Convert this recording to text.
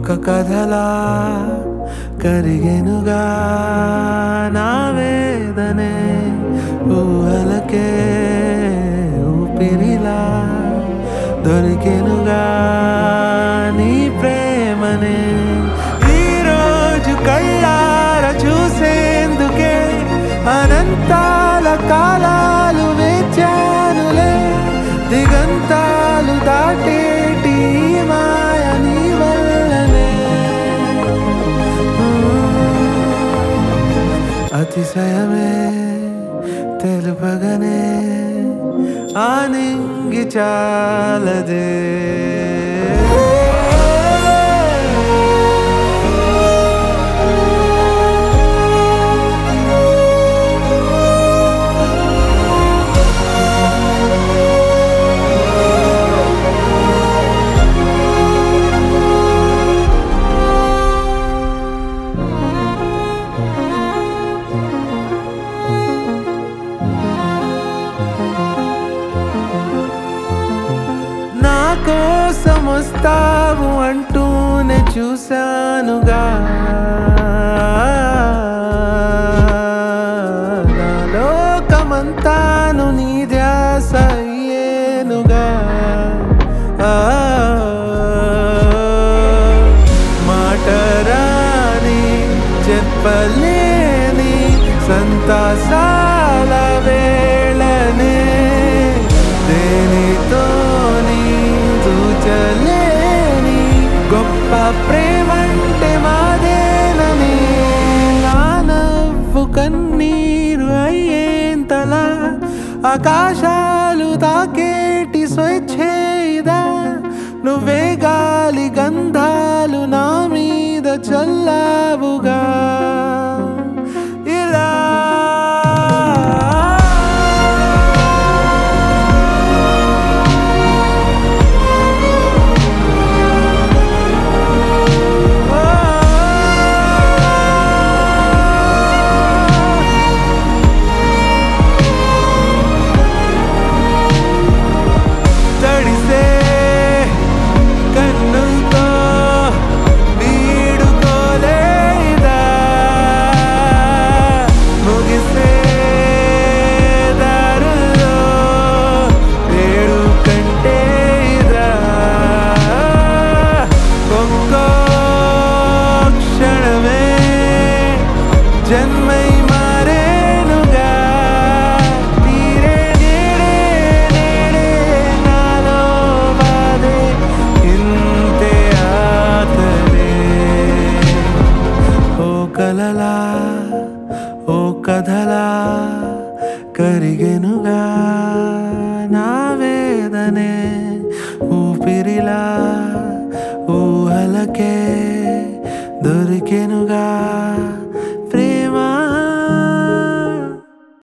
ఒక కథలా కరిగెనుగా నా వేదనే ఊహలకే ఊపిరిలా దొరికెనుగా నీ ప్రేమనే ఈరోజు కళ్ళార చూసేందుకే అనంతాల కాలాలు వేచానులే దిగంతాలు దాటేటి ఈ మాయ నీ వల్లనే అతిశయమే తెలుపగనే ఆనింగి చాలదే నా కోసం వస్తావు అంటూనే చూశానుగా నా లోకమంతాను నీ ధ్యాస అయ్యేనుగా ఆ, మాటరాని చెప్పలేని సంతాసాల వేళనే దేనితోని తూచలేని గొప్ప ప్రేమంటే మాదేనని నా నవ్వు కన్నీరు అయ్యేంతలా ఆకాశాలు తాకేటి స్వచ్ఛేదా నువ్వే గాలి గంధాలు నా మీద చల్లావుగా ఇలా తడిసే కన్నులతో వీడుకోలేదా ముగిసే దారుల్లో వేడు కంటే ఇదా ఒక్కో క్షణమే జన్మై మారేనుగా తీరే నేడే నేడే నాలో బాధే ఇంతే ఆతనే ఓ కలలా ఓ కథలా కరిగెనుగా నా వేదనే ఊపిరిలా ఊహలకే దొరికెనుగా